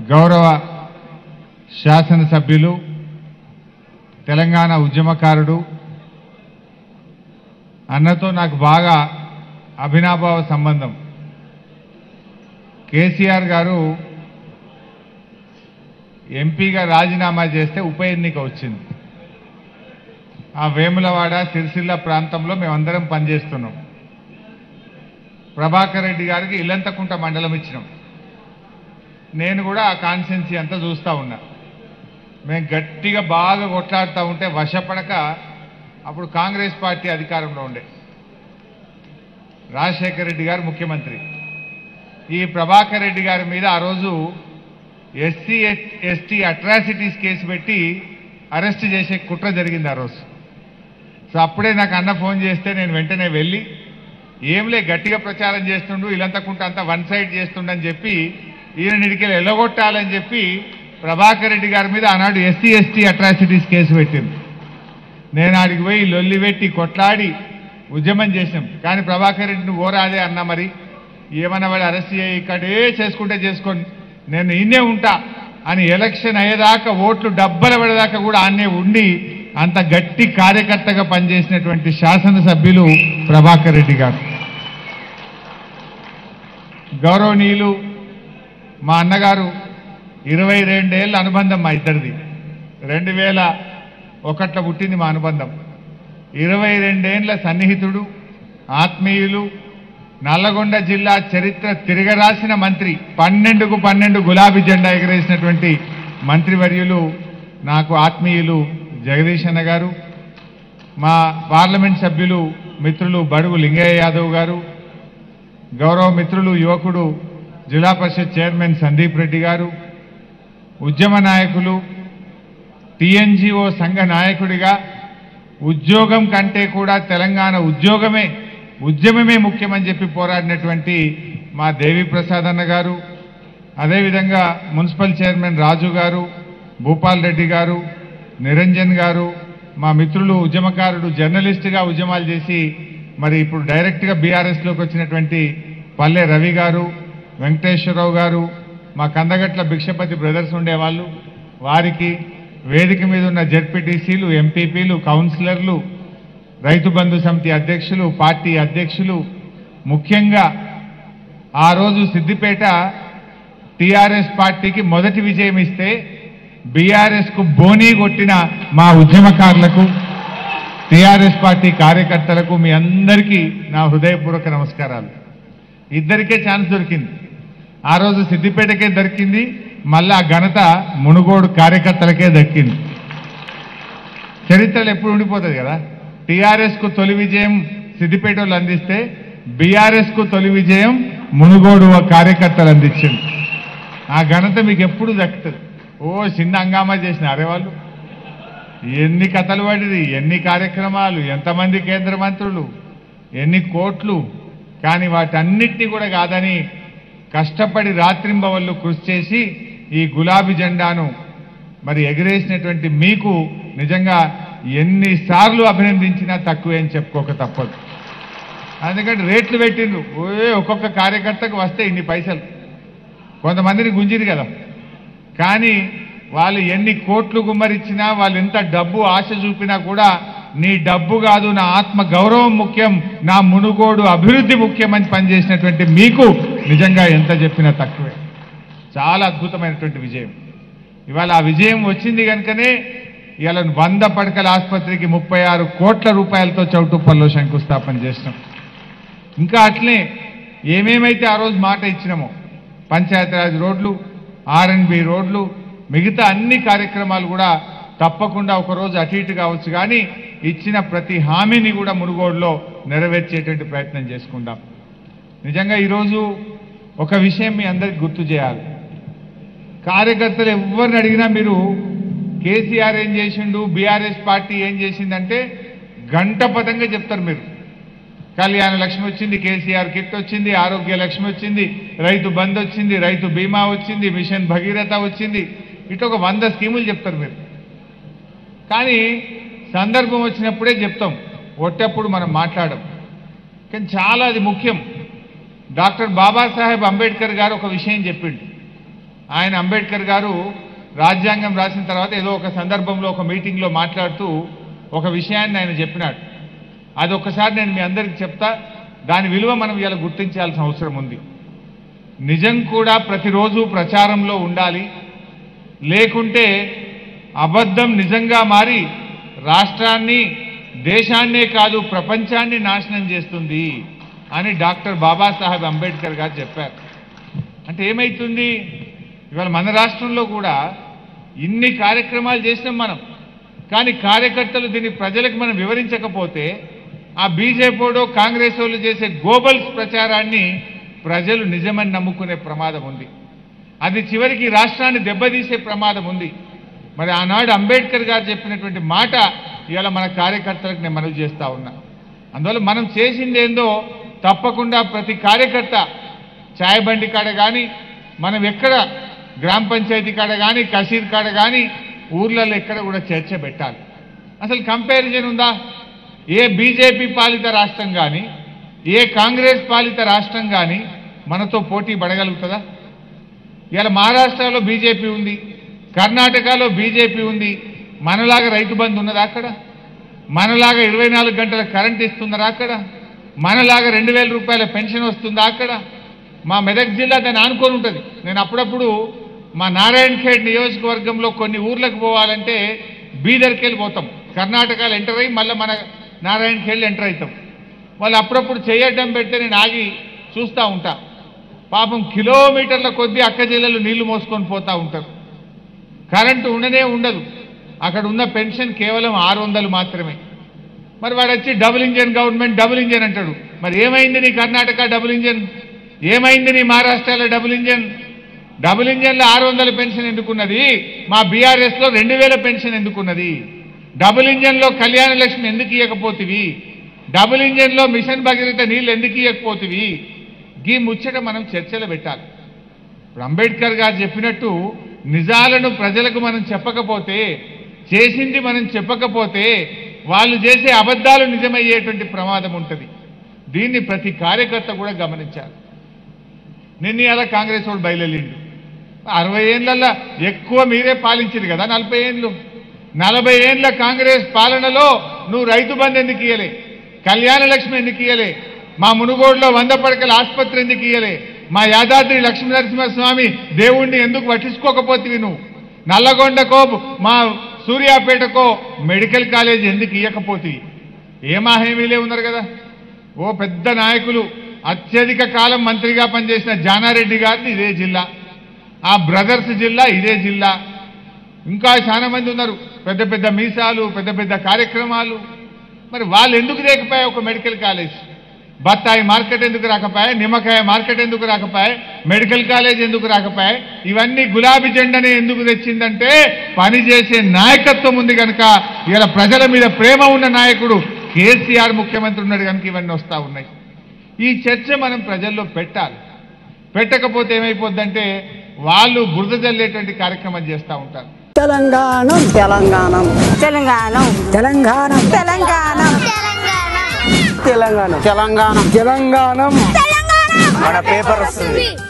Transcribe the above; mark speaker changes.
Speaker 1: గౌరవ శాసనసభ్యులు తెలంగాణ ఉద్యమకారుడు అన్నతో నాకు బాగా అభినాభావ సంబంధం కేసీఆర్ గారు ఎంపీగా రాజీనామా చేస్తే ఉప ఎన్నిక వచ్చింది ఆ వేములవాడ సిరిసిల్ల ప్రాంతంలో మేమందరం పనిచేస్తున్నాం ప్రభాకర్ రెడ్డి గారికి ఇల్లంతకుంట మండలం ఇచ్చినాం నేను కూడా ఆ కాన్స్టెన్సీ అంతా చూస్తూ ఉన్నా మేము గట్టిగా బాగా కొట్లాడుతూ ఉంటే వశపడక అప్పుడు కాంగ్రెస్ పార్టీ అధికారంలో ఉండే రాజశేఖర రెడ్డి గారు ముఖ్యమంత్రి ఈ ప్రభాకర్ రెడ్డి గారి మీద ఆ రోజు ఎస్సీ ఎస్టీ అట్రాసిటీస్ కేసు పెట్టి అరెస్ట్ చేసే కుట్ర జరిగింది ఆ రోజు సో అప్పుడే నాకు అన్న ఫోన్ చేస్తే నేను వెంటనే వెళ్ళి ఏంలే గట్టిగా ప్రచారం చేస్తుండు ఇలంతకుంట అంతా వన్ సైడ్ చేస్తుండని చెప్పి ఈయన నిడికెళ్ళి ఎల్లగొట్టాలని చెప్పి ప్రభాకర్ రెడ్డి గారి మీద ఆనాడు ఎస్సీ ఎస్టీ అట్రాసిటీస్ కేసు పెట్టింది నేను ఆడికి పోయి లొల్లి పెట్టి కొట్లాడి ఉద్యమం చేసినాం కానీ ప్రభాకర్ రెడ్డిని ఓరాదే అన్నా మరి ఏమన్నా వాడు అరెస్ట్ చేయి ఇక్కడే చేసుకుంటే చేసుకోండి నేను ఇన్నే ఉంటా అని ఎలక్షన్ అయ్యేదాకా ఓట్లు డబ్బల పడేదాకా కూడా ఆన్నే ఉండి అంత గట్టి కార్యకర్తగా పనిచేసినటువంటి శాసనసభ్యులు ప్రభాకర్ రెడ్డి గారు గౌరవనీయులు మా అన్నగారు ఇరవై రెండేళ్ల అనుబంధం మా ఇద్దరిది రెండు వేల ఒకట్ల పుట్టింది మా అనుబంధం ఇరవై రెండేండ్ల సన్నిహితుడు ఆత్మీయులు నల్లగొండ జిల్లా చరిత్ర తిరగరాసిన మంత్రి పన్నెండుకు పన్నెండు గులాబీ జెండా ఎగరేసినటువంటి మంత్రివర్యులు నాకు ఆత్మీయులు జగదీష్ అన్న గారు మా పార్లమెంట్ సభ్యులు మిత్రులు బడుగు లింగయ్య యాదవ్ గారు గౌరవ మిత్రులు యువకుడు జిల్లా పరిషత్ చైర్మన్ సందీప్ రెడ్డి గారు ఉద్యమ నాయకులు టీఎన్జిఓ సంఘ నాయకుడిగా ఉద్యోగం కంటే కూడా తెలంగాణ ఉద్యోగమే ఉద్యమమే ముఖ్యమని చెప్పి పోరాడినటువంటి మా దేవి ప్రసాద్ అన్న గారు అదేవిధంగా మున్సిపల్ చైర్మన్ రాజు గారు భూపాల్ రెడ్డి గారు నిరంజన్ గారు మా మిత్రులు ఉద్యమకారుడు జర్నలిస్టుగా ఉద్యమాలు చేసి మరి ఇప్పుడు డైరెక్ట్గా బీఆర్ఎస్లోకి వచ్చినటువంటి పల్లె రవి గారు వెంకటేశ్వరరావు గారు మా కందగట్ల భిక్షపతి బ్రదర్స్ ఉండేవాళ్ళు వారికి వేదిక మీద ఉన్న జెడ్పీటీసీలు ఎంపీపీలు కౌన్సిలర్లు రైతు బంధు సమితి అధ్యక్షులు పార్టీ అధ్యక్షులు ముఖ్యంగా ఆ రోజు సిద్దిపేట టీఆర్ఎస్ పార్టీకి మొదటి విజయం ఇస్తే బీఆర్ఎస్ కు బోనీ కొట్టిన మా ఉద్యమకారులకు టీఆర్ఎస్ పార్టీ కార్యకర్తలకు మీ అందరికీ నా హృదయపూర్వక నమస్కారాలు ఇద్దరికే ఛాన్స్ దొరికింది ఆ రోజు సిద్దిపేటకే దొరికింది మళ్ళా ఆ ఘనత మునుగోడు కార్యకర్తలకే దక్కింది చరిత్రలో ఎప్పుడు ఉండిపోతుంది కదా టీఆర్ఎస్ కు తొలి విజయం సిద్దిపేట వాళ్ళు అందిస్తే బీఆర్ఎస్ కు తొలి విజయం మునుగోడు కార్యకర్తలు అందించింది ఆ ఘనత మీకు ఎప్పుడు దక్కుతుంది ఓ చిన్న హంగామా చేసిన అరే వాళ్ళు ఎన్ని కథలు పడిది ఎన్ని కార్యక్రమాలు ఎంతమంది కేంద్ర మంత్రులు ఎన్ని కోట్లు కానీ వాటన్నిటినీ కూడా కాదని కష్టపడి రాత్రింబవళ్ళు కృషి చేసి ఈ గులాబీ జెండాను మరి ఎగిరేసినటువంటి మీకు నిజంగా ఎన్నిసార్లు అభినందించినా తక్కువే అని చెప్పుకోక తప్పదు అందుకంటే రేట్లు పెట్టిండ్రు ఓ ఒక్కొక్క కార్యకర్తకు వస్తే ఇన్ని పైసలు కొంతమందిని గుంజిరు కదా కానీ వాళ్ళు ఎన్ని కోట్లు గుమ్మరిచ్చినా వాళ్ళు ఎంత డబ్బు ఆశ చూపినా కూడా నీ డబ్బు కాదు నా ఆత్మ గౌరవం ముఖ్యం నా మునుగోడు అభివృద్ధి ముఖ్యమని పనిచేసినటువంటి మీకు నిజంగా ఎంత చెప్పినా తక్కువే చాలా అద్భుతమైనటువంటి విజయం ఇవాళ ఆ విజయం వచ్చింది కనుకనే ఇవాళ వంద పడకల ఆసుపత్రికి ముప్పై ఆరు కోట్ల రూపాయలతో చౌటుప్పల్లో శంకుస్థాపన చేసినాం ఇంకా అట్లే ఏమేమైతే ఆ రోజు మాట ఇచ్చినామో పంచాయతీరాజ్ రోడ్లు ఆర్ఎన్బి రోడ్లు మిగతా అన్ని కార్యక్రమాలు కూడా తప్పకుండా ఒకరోజు అటు ఇటు కావచ్చు కానీ ఇచ్చిన ప్రతి హామీని కూడా మునుగోడులో నెరవేర్చేటువంటి ప్రయత్నం చేసుకుందాం నిజంగా ఈరోజు ఒక విషయం మీ అందరికి గుర్తు చేయాలి కార్యకర్తలు ఎవరిని అడిగినా మీరు కేసీఆర్ ఏం చేసిండు బీఆర్ఎస్ పార్టీ ఏం చేసిందంటే గంట పదంగా చెప్తారు మీరు కళ్యాణ లక్ష్మి వచ్చింది కేసీఆర్ కిట్ వచ్చింది ఆరోగ్య లక్ష్మి వచ్చింది రైతు బంద్ వచ్చింది రైతు బీమా వచ్చింది మిషన్ భగీరథ వచ్చింది ఇటు ఒక వంద స్కీములు చెప్తారు మీరు కానీ సందర్భం వచ్చినప్పుడే చెప్తాం ఒట్టప్పుడు మనం మాట్లాడం కానీ చాలా అది ముఖ్యం డాక్టర్ బాబాసాహెబ్ అంబేద్కర్ గారు ఒక విషయం చెప్పిండు ఆయన అంబేద్కర్ గారు రాజ్యాంగం రాసిన తర్వాత ఏదో ఒక సందర్భంలో ఒక మీటింగ్లో మాట్లాడుతూ ఒక విషయాన్ని ఆయన చెప్పినాడు అది ఒక్కసారి నేను మీ అందరికి చెప్తా దాని విలువ మనం ఇలా గుర్తించాల్సిన అవసరం ఉంది నిజం కూడా ప్రతిరోజు ప్రచారంలో ఉండాలి లేకుంటే అబద్ధం నిజంగా మారి రాష్ట్రాన్ని దేశాన్నే కాదు ప్రపంచాన్ని నాశనం చేస్తుంది అని డాక్టర్ బాబాసాహెబ్ అంబేద్కర్ గారు చెప్పారు అంటే ఏమైతుంది ఇవాళ మన రాష్ట్రంలో కూడా ఇన్ని కార్యక్రమాలు చేసినాం మనం కానీ కార్యకర్తలు దీన్ని ప్రజలకు మనం వివరించకపోతే ఆ బీజేపీడో కాంగ్రెస్ వాళ్ళు చేసే గోబల్స్ ప్రచారాన్ని ప్రజలు నిజమని నమ్ముకునే ప్రమాదం ఉంది అది చివరికి రాష్ట్రాన్ని దెబ్బతీసే ప్రమాదం ఉంది మరి ఆనాడు అంబేద్కర్ గారు చెప్పినటువంటి మాట ఇవాళ మన కార్యకర్తలకు నేను మనవి చేస్తా ఉన్నా అందువల్ల మనం చేసింది ఏందో తప్పకుండా ప్రతి కార్యకర్త ఛాయ్ బండి కాడ కానీ మనం ఎక్కడ గ్రామ పంచాయతీ కాడ కానీ కసీర్ కాడ కానీ ఊర్లలో ఎక్కడ కూడా చర్చ పెట్టాలి అసలు కంపారిజన్ ఉందా ఏ బీజేపీ పాలిత రాష్ట్రం కానీ ఏ కాంగ్రెస్ పాలిత రాష్ట్రం కానీ మనతో పోటీ పడగలుగుతుందా ఇవాళ మహారాష్ట్రలో బీజేపీ ఉంది కర్ణాటకలో బీజేపీ ఉంది మనలాగా రైతు బంధు ఉన్నదా అక్కడ మనలాగా ఇరవై నాలుగు గంటల కరెంట్ ఇస్తున్నారా అక్కడ మనలాగా రెండు వేల రూపాయల పెన్షన్ వస్తుందా అక్కడ మా మెదక్ జిల్లా దాన్ని ఆనుకొని ఉంటుంది నేను అప్పుడప్పుడు మా నారాయణ ఖేడ్ నియోజకవర్గంలో కొన్ని ఊర్లకు పోవాలంటే బీదర్కి వెళ్ళి పోతాం కర్ణాటకలో ఎంటర్ అయ్యి మళ్ళీ మన నారాయణ ఖేడ్ ఎంటర్ అవుతాం వాళ్ళు అప్పుడప్పుడు చేయడం పెడితే నేను ఆగి చూస్తూ ఉంటా పాపం కిలోమీటర్ల కొద్దీ అక్క జిల్లలు నీళ్లు మోసుకొని పోతా ఉంటారు కరెంటు ఉండనే ఉండదు అక్కడ ఉన్న పెన్షన్ కేవలం ఆరు వందలు మాత్రమే మరి వాడు వచ్చి double engine government double engine అంటాడు మరి ఏమైంది నీ కర్ణాటక డబుల్ ఇంజన్ ఏమైంది నీ మహారాష్ట్రలో డబుల్ ఇంజన్ డబుల్ ఇంజన్లో ఆరు వందల పెన్షన్ ఎందుకున్నది మా బీఆర్ఎస్లో రెండు వేల పెన్షన్ ఎందుకున్నది డబుల్ ఇంజన్లో కళ్యాణ లక్ష్మి ఎందుకు ఇవ్వకపోతివి డబుల్ ఇంజన్లో మిషన్ భగీరథ నీళ్ళు ఎందుకు ఇవ్వకపోతివి గీ ముచ్చట మనం చర్చలు పెట్టాలి ఇప్పుడు అంబేద్కర్ గారు చెప్పినట్టు నిజాలను ప్రజలకు మనం చెప్పకపోతే చేసింది మనం చెప్పకపోతే వాళ్ళు చేసే అబద్ధాలు నిజమయ్యేటువంటి ప్రమాదం ఉంటుంది దీన్ని ప్రతి కార్యకర్త కూడా గమనించాలి నిన్న ఇలా కాంగ్రెస్ వాడు బయలుదేరిండు అరవై ఏళ్ళల్లో ఎక్కువ మీరే పాలించింది కదా నలభై ఏళ్ళు నలభై ఏళ్ళ కాంగ్రెస్ పాలనలో నువ్వు రైతు బంధు ఎందుకు ఇయ్యలే కళ్యాణ లక్ష్మి ఎందుకు ఇయ్యలే మా మునుగోడులో వంద పడకల ఆసుపత్రి ఎందుకు ఇయ్యలే మా యాదాద్రి లక్ష్మీ నరసింహస్వామి దేవుణ్ణి ఎందుకు పట్టించుకోకపోతివి నువ్వు నల్లగొండకో మా సూర్యాపేటకో మెడికల్ కాలేజ్ ఎందుకు ఇవ్వకపోతివి ఏమా హామీలే ఉన్నారు కదా ఓ పెద్ద నాయకులు అత్యధిక కాలం మంత్రిగా పనిచేసిన జానారెడ్డి గారిని ఇదే జిల్లా ఆ బ్రదర్స్ జిల్లా ఇదే జిల్లా ఇంకా చాలా మంది ఉన్నారు పెద్ద పెద్ద మీసాలు పెద్ద పెద్ద కార్యక్రమాలు మరి వాళ్ళు ఎందుకు లేకపోయా ఒక మెడికల్ కాలేజ్ బత్తాయి మార్కెట్ ఎందుకు రాకపోయా నిమ్మకాయ మార్కెట్ ఎందుకు రాకపోయా మెడికల్ కాలేజ్ ఎందుకు రాకపోయా ఇవన్నీ గులాబీ జెండానే ఎందుకు తెచ్చిందంటే పని చేసే నాయకత్వం ఉంది కనుక ఇలా ప్రజల మీద ప్రేమ ఉన్న నాయకుడు కేసీఆర్ ముఖ్యమంత్రి ఉన్నాడు కనుక ఇవన్నీ వస్తా ఉన్నాయి ఈ చర్చ మనం ప్రజల్లో పెట్టాలి పెట్టకపోతే ఏమైపోద్దంటే వాళ్ళు బురద జల్లేటువంటి కార్యక్రమం చేస్తూ ఉంటారు
Speaker 2: తెలంగాణం తెలంగాణం
Speaker 3: తెలంగాణ
Speaker 2: తెలంగాణం
Speaker 3: తెలంగాణ
Speaker 2: తెలంగాణం
Speaker 4: తెలంగాణ
Speaker 2: తెలంగాణం
Speaker 4: మన పేపర్ వస్తుంది